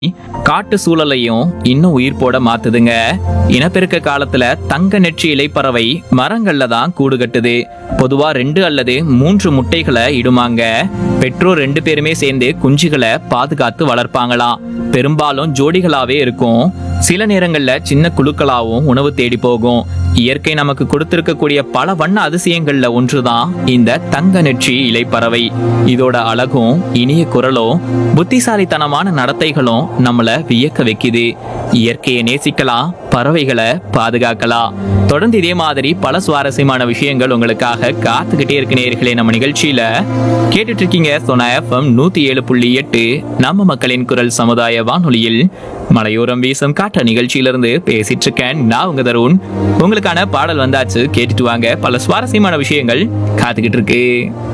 காட்டு சூழலையும் இன்னும் உயிர் போட மாத்துதுங்க இனப்பெருக்க காலத்துல தங்க நெற்றி இலைப்பறவை மரங்கள்ல தான் கூடு கட்டுது பொதுவா ரெண்டு அல்லது மூன்று முட்டைகளை இடுமாங்க பெற்றோர் ரெண்டு பேருமே சேர்ந்து குஞ்சுகளை பாதுகாத்து வளர்ப்பாங்களாம் பெரும்பாலும் ஜோடிகளாவே இருக்கும் சில நேரங்கள்ல சின்ன குழுக்களாவும் உணவு தேடி போகும் இயற்கை நமக்கு கொடுத்திருக்கக்கூடிய பல வண்ண அதிசயங்கள்ல ஒன்றுதான் இந்த தங்க நெற்றி இலைப்பறவை இதோட அழகும் இனிய குரலும் புத்திசாலித்தனமான நடத்தைகளும் நம்மள வியக்க வைக்குது இயற்கையை நேசிக்கலாம் பறவைகளை பாதுகாக்கலாம் தொடர்ந்து இதே மாதிரி பல சுவாரஸ்யமான விஷயங்கள் உங்களுக்காக காத்துக்கிட்டே இருக்கு நேயர்களே நம்ம நிகழ்ச்சியில கேட்டுட்டு இருக்கீங்க சொன்ன எஃப்எம் நூத்தி ஏழு புள்ளி எட்டு நம்ம மக்களின் குரல் சமுதாய வானொலியில் மலையோரம் வீசும் காட்ட நிகழ்ச்சியிலிருந்து பேசிட்டு இருக்கேன் நான் உங்க தருண் உங்களுக்கான பாடல் வந்தாச்சு கேட்டுட்டு வாங்க பல சுவாரஸ்யமான விஷயங்கள் காத்துக்கிட்டு இருக்கு